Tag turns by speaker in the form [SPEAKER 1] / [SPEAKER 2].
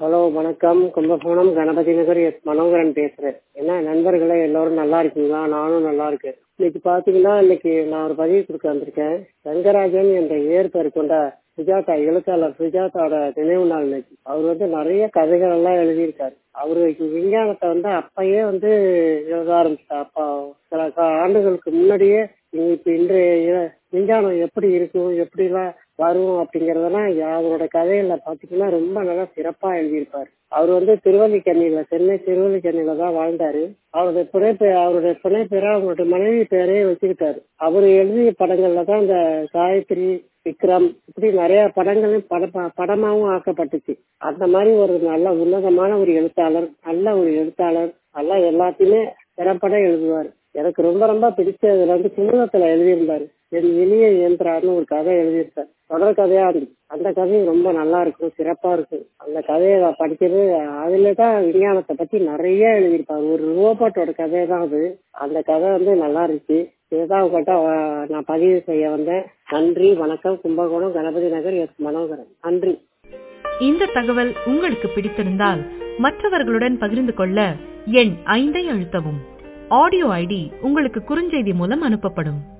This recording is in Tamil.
[SPEAKER 1] ஹலோ வணக்கம் கும்பகோணம் கணபதி நகர் எஸ் மனோகரன் பேசுறேன் என்ன நண்பர்களே எல்லாரும் நல்லா இருக்கீங்களா நானும் நல்லா இருக்கேன் இன்னைக்கு பாத்தீங்கன்னா இன்னைக்கு நான் ஒரு பதிவு கொடுக்க வந்திருக்கேன் ரங்கராஜன் என்ற இயற்பெயர் கொண்ட சுஜாதா எழுத்தாளர் சுஜாதாவோட நினைவு நாள் இன்னைக்கு அவர் வந்து நிறைய கதைகள் எல்லாம் எழுதியிருக்காரு அவரு விஞ்ஞானத்தை வந்து அப்பயே வந்து எழுத ஆரம்பிச்சிட்டார் அப்பா சில கா- ஆண்டுகளுக்கு முன்னாடியே இப்ப இன்றைய விஞ்ஞானம் எப்படி இருக்கும் எப்படிலாம் வரும் அப்படிங்கறதெல்லாம் அவரோட கதையில பாத்தீங்கன்னா ரொம்ப நல்லா சிறப்பா எழுதியிருப்பாரு அவர் வந்து திருவல்லிக்கண்ணியில சென்னை திருவல்லிக்கண்ணியில தான் வாழ்ந்தாரு அவருடைய புனைப்பு அவருடைய புனைப்பேரை அவங்களுடைய மனைவி பேரே வச்சுக்கிட்டாரு அவர் எழுதிய படங்கள்ல தான் இந்த காயத்ரி விக்ரம் இப்படி நிறைய படங்களும் பட படமாவும் ஆக்கப்பட்டுச்சு அந்த மாதிரி ஒரு நல்ல உன்னதமான ஒரு எழுத்தாளர் நல்ல ஒரு எழுத்தாளர் நல்லா எல்லாத்தையுமே திறப்பட எழுதுவார் எனக்கு ரொம்ப ரொம்ப பிடிச்சதுல வந்து குமுதத்துல எழுதியிருந்தாரு என் இனிய இயந்திரான்னு ஒரு கதை எழுதியிருக்காரு தொடர் கதையா இருந்துச்சு அந்த கதையும் ரொம்ப நல்லா இருக்கும் சிறப்பா இருக்கும் அந்த கதையை நான் படிக்கிறது அதுல தான் விஞ்ஞானத்தை பத்தி நிறைய எழுதியிருப்பாரு ஒரு ரோபோட்டோட கதை தான் அது அந்த கதை வந்து நல்லா இருந்துச்சு இதுதான் உங்கள்கிட்ட அஹ், நான் பதிவு செய்ய வந்தேன் நன்றி வணக்கம் கும்பகோணம் கணபதி நகர் எஸ் மனோகரன் நன்றி
[SPEAKER 2] இந்த தகவல் உங்களுக்கு பிடித்திருந்தால் மற்றவர்களுடன் பகிர்ந்து கொள்ள எண் ஐந்தை அழுத்தவும் ஆடியோ ஐடி உங்களுக்கு குறுஞ்செய்தி மூலம் அனுப்பப்படும்